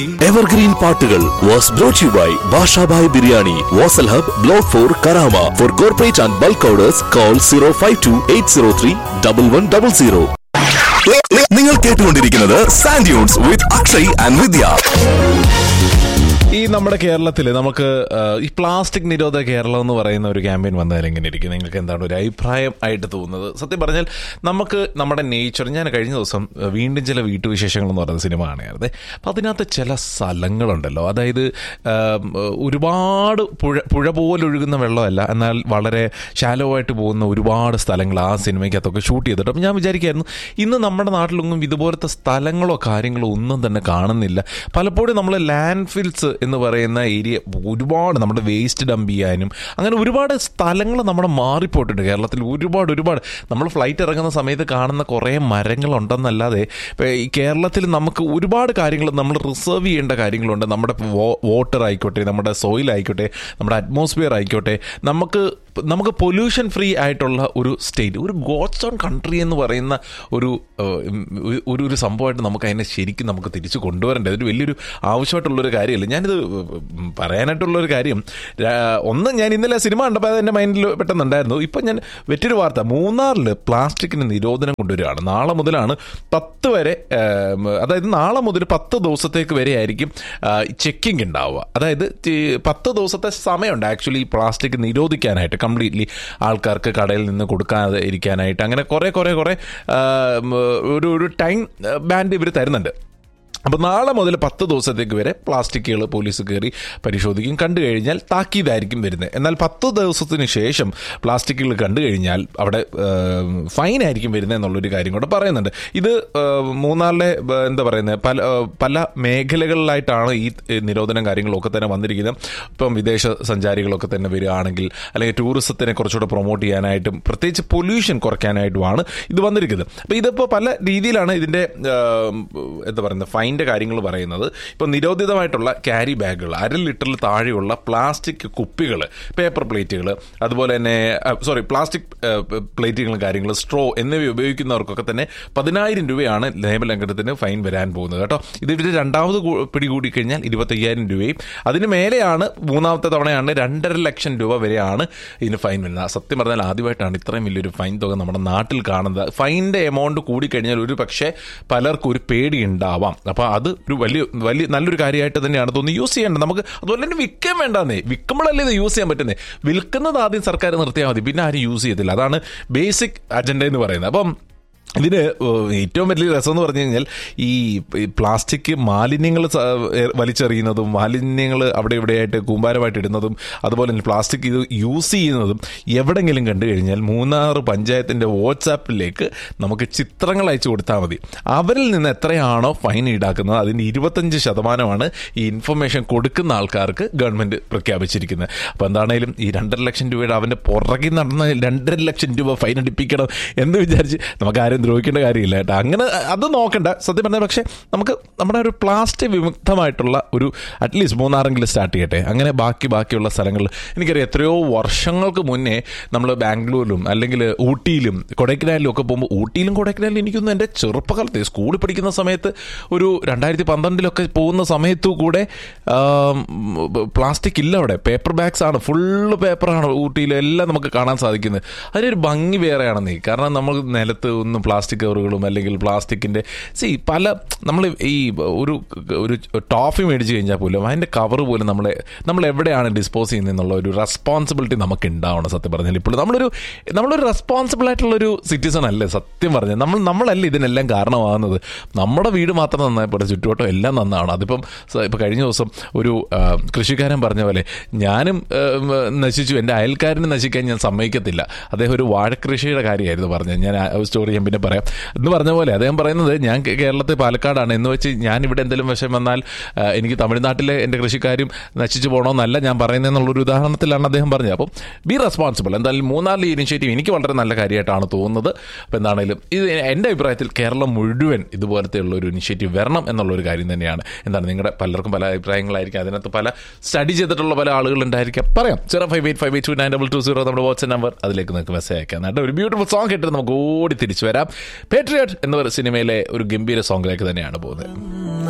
evergreen പാട്ടുകൾ was brought you by Bashabhai biryani Vasal hub block four Karama for corporate and bulk orders call zero five two eight zero three double one double zero നിങ്ങൾ കേട്ടുകൊണ്ടിരിക്കുന്നത് Sandunes with Akshay and Vidya ഈ നമ്മുടെ കേരളത്തിൽ നമുക്ക് ആ, ഈ plastic നിരോധ Keralam എന്ന് പറയുന്ന ഒരു ക്യാമ്പയിൻ വന്നതിൽ എങ്ങനെ ഇരിക്കും നിങ്ങൾക്ക് എന്താണ് ഒരു അഭിപ്രായം ആയിട്ട് തോന്നുന്നത് സത്യം പറഞ്ഞാൽ നമുക്ക് നമ്മുടെ നേച്ചർ ഞാൻ കഴിഞ്ഞ ദിവസം ആ, വീണ്ടും ചില വീട്ടുവിശേഷങ്ങൾ എന്ന് പറയുന്ന സിനിമ കാണുകയായിരുന്നേ അപ്പം അതിനകത്ത് ചില സ്ഥലങ്ങളുണ്ടല്ലോ അതായത് ആ, ഒരുപാട് പുഴ പുഴ പോലെ ഒഴുകുന്ന വെള്ളമല്ല എന്നാൽ വളരെ ശാലോ ആയിട്ട് പോകുന്ന ഒരുപാട് സ്ഥലങ്ങൾ ആ സിനിമയ്ക്കകത്തൊക്കെ ഷൂട്ട് ചെയ്തിട്ട് അപ്പം ഞാൻ വിചാരിക്കായിരുന്നു ഇന്ന് നമ്മുടെ നാട്ടിലൊന്നും ഇതുപോലത്തെ സ്ഥലങ്ങളോ കാര്യങ്ങളോ ഒന്നും തന്നെ കാണുന്നില്ല പലപ്പോഴും നമ്മൾ ലാൻഡ് ഫിൽസ് എന്ന് പറയുന്ന ഏരിയ ഒരുപാട് നമ്മുടെ വേസ്റ്റ് ഡംപ് ചെയ്യാനും അങ്ങനെ ഒരുപാട് സ്ഥലങ്ങൾ നമ്മുടെ മാറിപ്പോയിട്ടുണ്ട് കേരളത്തിൽ ഒരുപാട് ഒരുപാട് നമ്മൾ ഫ്ലൈറ്റ് ഇറങ്ങുന്ന സമയത്ത് കാണുന്ന കുറേ മരങ്ങളുണ്ടെന്നല്ലാതെ ഇപ്പം ഈ കേരളത്തിൽ നമുക്ക് ഒരുപാട് കാര്യങ്ങൾ നമ്മൾ റിസർവ് ചെയ്യേണ്ട കാര്യങ്ങളുണ്ട് നമ്മുടെ വാട്ടർ ആയിക്കോട്ടെ നമ്മുടെ സോയിൽ ആയിക്കോട്ടെ നമ്മുടെ അറ്റ്മോസ്ഫിയർ ആയിക്കോട്ടെ നമുക്ക് നമുക്ക് പൊല്യൂഷൻ ഫ്രീ ആയിട്ടുള്ള ഒരു സ്റ്റേറ്റ് ഒരു ഗോഡ്സ് ഓൺ കൺട്രി എന്ന് പറയുന്ന ഒരു ഏഹ്, ഉം, ഒരു ഒരു സംഭവമായിട്ട് നമുക്ക് അതിനെ ശരിക്കും നമുക്ക് തിരിച്ചു കൊണ്ടുവരേണ്ടത് ഒരു വലിയൊരു ആവശ്യമായിട്ടുള്ളൊരു കാര്യമല്ല ഞാനിത് ഉം, പറയാനായിട്ടുള്ളൊരു കാര്യം രാ- ഒന്ന് ഞാൻ ഇന്നലെ സിനിമ കണ്ടപ്പോൾ അത് എൻ്റെ മൈൻഡിൽ പെട്ടെന്നുണ്ടായിരുന്നു ഇപ്പം ഞാൻ വെറ്റൊരു വാർത്ത മൂന്നാറിൽ പ്ലാസ്റ്റിക്കിന് നിരോധനം കൊണ്ടുവരികയാണ് നാളെ മുതലാണ് പത്ത് വരെ ഏം, അതായത് നാളെ മുതൽ പത്ത് ദിവസത്തേക്ക് വരെ ആയിരിക്കും ചെക്കിംഗ് ഉണ്ടാവുക അതായത് ഈ പത്ത് ദിവസത്തെ സമയമുണ്ട് ആക്ച്വലി പ്ലാസ്റ്റിക് നിരോധിക്കാനായിട്ട് കംപ്ലീറ്റ്ലി ആൾക്കാർക്ക് കടയിൽ നിന്ന് കൊടുക്കാതെ ഇരിക്കാനായിട്ട് അങ്ങനെ കുറേ കുറേ കുറേ ആം, ഒരു ഒരു ടൈം ബാൻഡ് ഇവർ തരുന്നുണ്ട് അപ്പോൾ നാളെ മുതൽ പത്ത് ദിവസത്തേക്ക് വരെ പ്ലാസ്റ്റിക്കുകൾ പോലീസ് കയറി പരിശോധിക്കും കണ്ടു കഴിഞ്ഞാൽ താക്കീതായിരിക്കും വരുന്നത് എന്നാൽ പത്ത് ദിവസത്തിന് ശേഷം പ്ലാസ്റ്റിക്കുകൾ കണ്ടു കഴിഞ്ഞാൽ അവിടെ ഫൈൻ ആയിരിക്കും വരുന്നത് എന്നുള്ളൊരു കാര്യം കൂടെ പറയുന്നുണ്ട് ഇത് ആ, മൂന്നാറിലെ ആ, എന്താ പറയുന്നത് പല ആ, പല മേഖലകളിലായിട്ടാണ് ഈ നിരോധനം കാര്യങ്ങളൊക്കെ തന്നെ വന്നിരിക്കുന്നത് ഇപ്പം വിദേശ സഞ്ചാരികളൊക്കെ തന്നെ വരികയാണെങ്കിൽ അല്ലെങ്കിൽ ടൂറിസത്തിനെ കുറച്ചുകൂടെ പ്രൊമോട്ട് ചെയ്യാനായിട്ടും പ്രത്യേകിച്ച് പൊല്യൂഷൻ കുറയ്ക്കാനായിട്ടുമാണ് ഇത് വന്നിരിക്കുന്നത് അപ്പോൾ ഇതിപ്പോൾ പല രീതിയിലാണ് ഇതിൻ്റെ ആ, എന്താ പറയുന്നത് ഫൈൻ്റെ കാര്യങ്ങൾ പറയുന്നത് ഇപ്പോൾ നിരോധിതമായിട്ടുള്ള ക്യാരി ബാഗുകൾ അര ലിറ്ററിൽ താഴെയുള്ള പ്ലാസ്റ്റിക് കുപ്പികൾ പേപ്പർ പ്ലേറ്റുകൾ അതുപോലെ തന്നെ സോറി പ്ലാസ്റ്റിക് പ്ലേറ്റുകളും കാര്യങ്ങൾ സ്ട്രോ എന്നിവ ഉപയോഗിക്കുന്നവർക്കൊക്കെ തന്നെ പതിനായിരം രൂപയാണ് നിയമലംഘനത്തിന് ഫൈൻ വരാൻ പോകുന്നത് കേട്ടോ ഇത് ഇവർ രണ്ടാമത് കൂ- പിടികൂടി കഴിഞ്ഞാൽ ഇരുപത്തയ്യായിരം രൂപയും അതിന് മേലെയാണ് മൂന്നാമത്തെ തവണയാണ് രണ്ടര ലക്ഷം രൂപ വരെയാണ് ഇതിന് ഫൈൻ വരുന്നത് സത്യം പറഞ്ഞാൽ ആദ്യമായിട്ടാണ് ഇത്രയും വലിയൊരു ഫൈൻ തുക നമ്മുടെ നാട്ടിൽ കാണുന്നത് ഫൈനിന്റെ എമൗണ്ട് കൂടിക്കഴിഞ്ഞാൽ ഒരു പക്ഷേ പലർക്കും ഒരു പേടി ഉണ്ടാവാം അപ്പോൾ അത് ഒരു വലിയ വലിയ നല്ലൊരു കാര്യമായിട്ട് തന്നെയാണ് തോന്നുന്നത് യൂസ് ചെയ്യേണ്ടത് നമുക്ക് അതുപോലെ തന്നെ വിൽക്കാൻ വേണ്ടെന്നേ വിൽക്കുമ്പോഴല്ലേ ഇത് യൂസ് ചെയ്യാൻ പറ്റുന്നേ വിൽക്കുന്നത് ആദ്യം സർക്കാർ നിർത്തിയാൽ മതി പിന്നെ ആരും യൂസ് ചെയ്യത്തില്ല അതാണ് ബേസിക് അജണ്ട എന്ന് പറയുന്നത് അപ്പം ഇതിന് ഏറ്റവും വലിയ രസം എന്ന് പറഞ്ഞു കഴിഞ്ഞാൽ ഈ ഈ പ്ലാസ്റ്റിക് മാലിന്യങ്ങൾ സ- ഏ- വലിച്ചെറിയുന്നതും മാലിന്യങ്ങൾ അവിടെ ഇവിടെയായിട്ട് കൂമ്പാരമായിട്ട് ഇടുന്നതും അതുപോലെ തന്നെ പ്ലാസ്റ്റിക് ഇത് യൂസ് ചെയ്യുന്നതും എവിടെങ്കിലും കണ്ടു കഴിഞ്ഞാൽ മൂന്നാറ് പഞ്ചായത്തിൻ്റെ വാട്സാപ്പിലേക്ക് നമുക്ക് ചിത്രങ്ങൾ അയച്ചു കൊടുത്താൽ മതി അവരിൽ നിന്ന് എത്രയാണോ ഫൈൻ ഈടാക്കുന്നത് അതിൻ്റെ ഇരുപത്തഞ്ച് ശതമാനമാണ് ഈ ഇൻഫർമേഷൻ കൊടുക്കുന്ന ആൾക്കാർക്ക് ഗവൺമെൻറ് പ്രഖ്യാപിച്ചിരിക്കുന്നത് അപ്പോൾ എന്താണേലും ഈ രണ്ടര ലക്ഷം രൂപയുടെ അവൻ്റെ പുറകിൽ നടന്ന രണ്ടര ലക്ഷം രൂപ ഫൈൻ അടിപ്പിക്കണം എന്ന് വിചാരിച്ച് നമുക്ക് ആരും ദ്രോഹിക്കേണ്ട കാര്യമില്ല കേട്ടോ അങ്ങനെ അത് നോക്കണ്ട സത്യം പറഞ്ഞാൽ പക്ഷേ നമുക്ക് നമ്മുടെ ഒരു പ്ലാസ്റ്റിക് വിമുക്തമായിട്ടുള്ള ഒരു അറ്റ്ലീസ്റ്റ് മൂന്നാറെങ്കിലും സ്റ്റാർട്ട് ചെയ്യട്ടെ അങ്ങനെ ബാക്കി ബാക്കിയുള്ള സ്ഥലങ്ങളിൽ എനിക്കറിയാം എത്രയോ വർഷങ്ങൾക്ക് മുന്നേ നമ്മൾ ബാംഗ്ലൂരിലും അല്ലെങ്കിൽ ഊട്ടിയിലും കൊടൈക്കനാലിലും ഒക്കെ പോകുമ്പോൾ ഊട്ടിയിലും കൊടൈക്കനാലിലും എനിക്കൊന്നും എൻ്റെ ചെറുപ്പകാലത്ത് സ്കൂളിൽ പഠിക്കുന്ന സമയത്ത് ഒരു രണ്ടായിരത്തി പന്ത്രണ്ടിലൊക്കെ പോകുന്ന സമയത്തു കൂടെ പ്ലാസ്റ്റിക് ഇല്ല അവിടെ പേപ്പർ ബാഗ്സ് ആണ് ഫുള്ള് പേപ്പറാണ് ഊട്ടിയിൽ എല്ലാം നമുക്ക് കാണാൻ സാധിക്കുന്നത് അതിനൊരു ഭംഗി വേറെയാണെന്നേ കാരണം നമ്മൾ നിലത്ത് ഒന്നും പ്ലാസ്റ്റിക് കവറുകളും അല്ലെങ്കിൽ പ്ലാസ്റ്റിക്കിൻ്റെ സി പല നമ്മൾ ഈ ഒരു ഒരു ടോഫി മേടിച്ച് കഴിഞ്ഞാൽ പോലും അതിൻ്റെ കവർ പോലും നമ്മളെ നമ്മൾ എവിടെയാണ് ഡിസ്പോസ് ചെയ്യുന്നതെന്നുള്ള ഒരു റെസ്പോൺസിബിലിറ്റി നമുക്ക് ഉണ്ടാവണം സത്യം പറഞ്ഞാൽ ഇപ്പോൾ നമ്മളൊരു നമ്മളൊരു റെസ്പോൺസിബിൾ ആയിട്ടുള്ളൊരു സിറ്റിസൺ അല്ലേ സത്യം പറഞ്ഞാൽ നമ്മൾ നമ്മളല്ല ഇതിനെല്ലാം കാരണമാകുന്നത് നമ്മുടെ വീട് മാത്രം നന്നായപ്പോൾ ചുറ്റുവട്ടം എല്ലാം നന്നാവണം അതിപ്പം സ- ഇപ്പം കഴിഞ്ഞ ദിവസം ഒരു ആ, കൃഷിക്കാരൻ പറഞ്ഞ പോലെ ഞാനും ആ, ഉം, നശിച്ചു എൻ്റെ അയൽക്കാരനെ നശിക്കാൻ ഞാൻ സമ്മതിക്കത്തില്ല അദ്ദേഹം ഒരു വാഴക്കൃഷിയുടെ കാര്യമായിരുന്നു പറഞ്ഞത് ഞാൻ ആ സ്റ്റോറി ഞാൻ പിന്നെ പറയാം എന്ന് പറഞ്ഞ പോലെ അദ്ദേഹം പറയുന്നത് ഞാൻ കേ- കേരളത്തിൽ പാലക്കാടാണ് എന്ന് വെച്ച് ഞാൻ ഇവിടെ എന്തെങ്കിലും വിഷയം വന്നാൽ ആ, എനിക്ക് തമിഴ്നാട്ടിലെ എൻ്റെ കൃഷിക്കാരും നശിച്ചു പോകണമെന്നല്ല ഞാൻ പറയുന്നതെന്നുള്ളൊരു ഉദാഹരണത്തിലാണ് അദ്ദേഹം പറഞ്ഞത് അപ്പം ബി റെസ്പോൺസിബിൾ എന്തായാലും മൂന്നാറിലെ ഈ ഇനിഷ്യേറ്റീവ് എനിക്ക് വളരെ നല്ല കാര്യമായിട്ടാണ് തോന്നുന്നത് അപ്പോൾ എന്താണെങ്കിലും ഇത് എൻ്റെ അഭിപ്രായത്തിൽ കേരളം മുഴുവൻ ഇതുപോലത്തെ ഉള്ള ഒരു ഇനിഷ്യേറ്റീവ് വരണം എന്നുള്ളൊരു കാര്യം തന്നെയാണ് എന്താണ് നിങ്ങളുടെ പലർക്കും പല അഭിപ്രായങ്ങളായിരിക്കും അതിനകത്ത് പല സ്റ്റഡി ചെയ്തിട്ടുള്ള പല ആളുകളുണ്ടായിരിക്കാം പറയാം zero five eight five eight two nine double two zero നമ്മുടെ വാട്സ്ആപ്പ് നമ്പർ അതിലേക്ക് നിങ്ങൾക്ക് മെസ്സേജ് അയക്കാം എന്നിട്ട് ഒരു ബ്യൂട്ടിഫുൾ സോങ് കേട്ടിട്ട് നമുക്ക് ഓടി തിരിച്ചു വരാം പേട്രിയറ്റ് എന്ന ഒരു സിനിമയിലെ ഒരു ഗംഭീര സോങ്ങിലേക്ക് തന്നെയാണ് പോകുന്നത്